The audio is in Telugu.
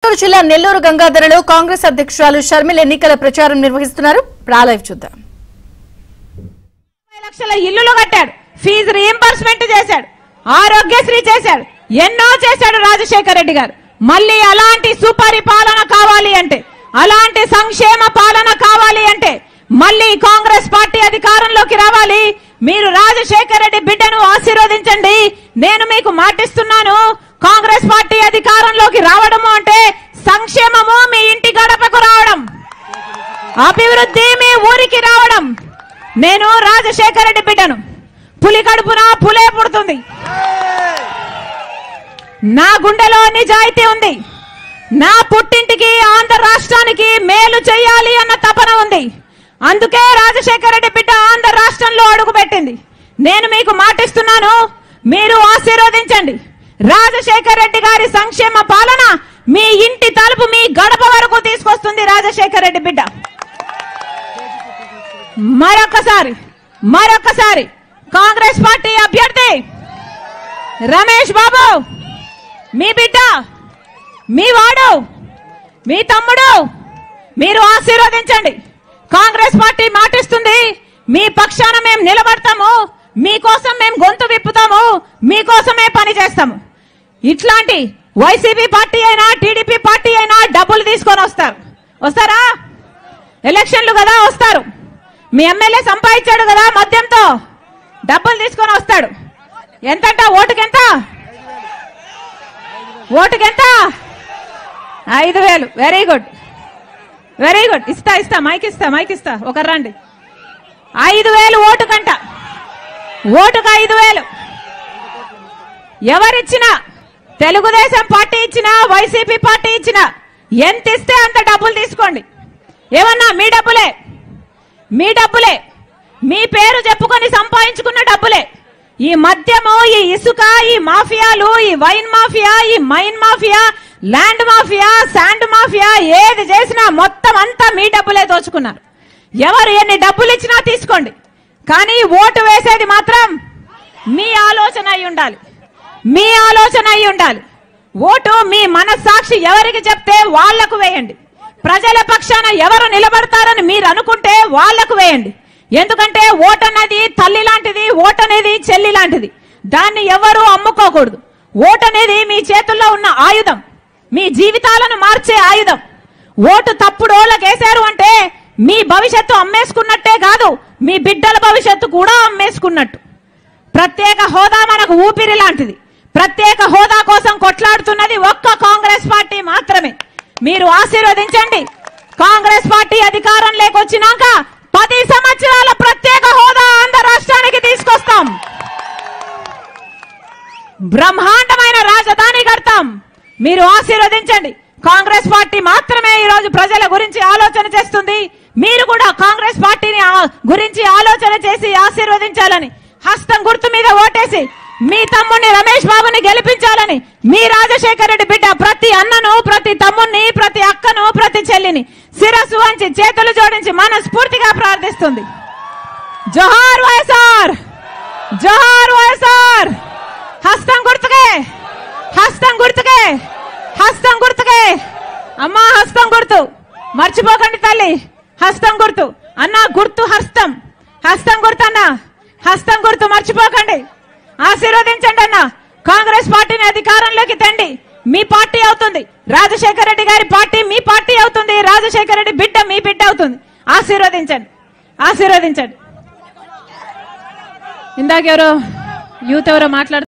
గుంటూరు జిల్లా నెల్లూరు గంగాధరలో కాంగ్రెస్ అధ్యక్షురాలు షర్మిల ఎన్నికల ప్రచారం నిర్వహిస్తున్నారు ప్రాలైవ్ చూద్దాం ముప్పై లక్షల ఇల్లులు కట్టాడు ఫీజు రీఎంబర్స్మెంట్ చేశాడు ఆరోగ్యశ్రీ చేశాడు ఎన్నో చేశాడు రాజశేఖర రెడ్డి గారు మళ్ళీ అలాంటి సుపరిపాలన కావాలి అంటే అలాంటి సంక్షేమ పాలన కావాలి అంటే మళ్ళీ కాంగ్రెస్ పార్టీ అధికారంలోకి రావాలి మీరు రాజశేఖర రెడ్డి బిడ్డను ఆశీర్వదించండి నేను మీకు మాటిస్తున్నాను కాంగ్రెస్ పార్టీ అధికారంలోకి రావడము అంటే సంక్షేమము మీ ఇంటి గడపకు రావడం అభివృద్ధి మీ ఊరికి రావడం నేను రాజశేఖర రెడ్డి బిడ్డను పులి కడుపున పులే పుడుతుంది నా గుండెలో నిజాయితీ ఉంది నా పుట్టింటికి ఆంధ్ర రాష్ట్రానికి మేలు చేయాలి అన్న తపన ఉంది అందుకే రాజశేఖర రెడ్డి బిడ్డ ఆంధ్ర రాష్ట్రంలో అడుగుపెట్టింది నేను మీకు మాటిస్తున్నాను మీరు ఆశీర్వదించండి రాజశేఖర రెడ్డి గారి సంక్షేమ పాలన మీ ఇంటి తలుపు మీ గడప వరకు తీసుకొస్తుంది రాజశేఖర రెడ్డి బిడ్డ మరొకసారి మరొకసారి కాంగ్రెస్ పార్టీ అభ్యర్థి రమేష్ బాబు మీ బిడ్డ మీ వాడు మీ తమ్ముడు మీరు ఆశీర్వదించండి కాంగ్రెస్ పార్టీ మాటిస్తుంది మీ పక్షాన మేము నిలబడతాము మీకోసం మేము గొంతు విప్పుతాము మీకోసమే పని చేస్తాము ఇట్లాంటి వైసీపీ పార్టీ అయినా టీడీపీ పార్టీ అయినా డబ్బులు తీసుకొని వస్తారు వస్తారా ఎలక్షన్లు కదా వస్తారు మీ ఎమ్మెల్యే సంపాదించాడు కదా మద్యంతో డబ్బులు తీసుకొని వస్తాడు ఎంతంట ఓటుకెంత ఓటుకెంత ఐదు వేలు వెరీ గుడ్ వెరీ గుడ్ ఇస్తా ఇస్తా మైక్ ఇస్తా మైక్ ఇస్తా ఒకరు రండి ఐదు వేలు ఓటుకంట ఓటుకు ఐదు వేలు ఎవరిచ్చినా తెలుగుదేశం పార్టీ ఇచ్చినా వైసీపీ పార్టీ ఇచ్చినా ఎంత ఇస్తే అంత డబ్బులు తీసుకోండి ఏమన్నా మీ డబ్బులే మీ డబ్బులే మీ పేరు చెప్పుకొని సంపాదించుకున్న డబ్బులే ఈ మద్యము ఈ ఇసుక ఈ మాఫియాలు ఈ వైన్ మాఫియా ఈ mine mafia land mafia sand mafia ఏది చేసినా మొత్తం అంతా మీ డబ్బులే దోచుకున్నారు ఎవరు ఎన్ని డబ్బులు ఇచ్చినా తీసుకోండి కానీ ఓటు వేసేది మాత్రం మీ ఆలోచన అయి ఉండాలి మీ ఆలోచన అయి ఉండాలి ఓటు మీ మనస్సాక్షి ఎవరికి చెప్తే వాళ్లకు వేయండి ప్రజల పక్షాన ఎవరు నిలబడతారని మీరు అనుకుంటే వాళ్లకు వేయండి ఎందుకంటే ఓటు అనేది తల్లి లాంటిది ఓటు అనేది చెల్లి లాంటిది దాన్ని ఎవరు అమ్ముకోకూడదు ఓటు అనేది మీ చేతుల్లో ఉన్న ఆయుధం మీ జీవితాలను మార్చే ఆయుధం ఓటు తప్పుడు ఓళ్ళకి వేశారు అంటే మీ భవిష్యత్తు అమ్మేసుకున్నట్టే కాదు మీ బిడ్డల భవిష్యత్తు కూడా అమ్మేసుకున్నట్టు ప్రత్యేక హోదా మనకు ఊపిరి లాంటిది ప్రత్యేక హోదా కోసం కొట్లాడుతున్నది ఒక్క కాంగ్రెస్ పార్టీ మాత్రమే మీరు ఆశీర్వదించండి కాంగ్రెస్ పార్టీ అధికారం లేకొచ్చినాక పది సంవత్సరాల ప్రత్యేక హోదా ఆంధ్ర రాష్ట్రానికి తీసుకొస్తాం బ్రహ్మాండమైన రాజధాని కడతాం మీరు ఆశీర్వదించండి కాంగ్రెస్ పార్టీ మాత్రమే ఈ రోజు ప్రజల గురించి ఆలోచన చేస్తుంది మీరు కూడా కాంగ్రెస్ పార్టీని ఆ- గురించి ఆలోచన చేసి ఆశీర్వదించాలని హస్తం గుర్తు మీద ఓటేసి మీ తమ్ముడిని రమేష్ బాబుని గెలిపించాలని మీ రాజశేఖర రెడ్డి బిడ్డ ప్రతి అన్నను ప్రతి తమ్ముణ్ణి ప్రతి అక్కను ప్రతి చెల్లిని శిరస్సు వంచి చేతులు జోడించి మనస్ఫూర్తిగా ప్రార్థిస్తుంది జోహార్ వైఎస్ఆర్ జోహార్ వైఎస్ఆర్ హస్తం గుర్తుకే హస్తం గుర్తుకే హస్తం గుర్తుకే అమ్మా హస్తం గుర్తు మర్చిపోకండి తల్లి హస్తం గుర్తు అన్న గుర్తు హస్తం హస్తం గుర్తు అన్న హస్తం గుర్తు మర్చిపోకండి ఆశీర్వదించండి అన్న కాంగ్రెస్ పార్టీని అధికారంలోకి తెండి మీ పార్టీ అవుతుంది రాజశేఖర రెడ్డి గారి పార్టీ మీ పార్టీ అవుతుంది రాజశేఖర రెడ్డి బిడ్డ మీ బిడ్డ అవుతుంది ఆశీర్వదించండి ఆశీర్వదించండి ఇందాక ఎవరో యూత్ ఎవరో మాట్లాడు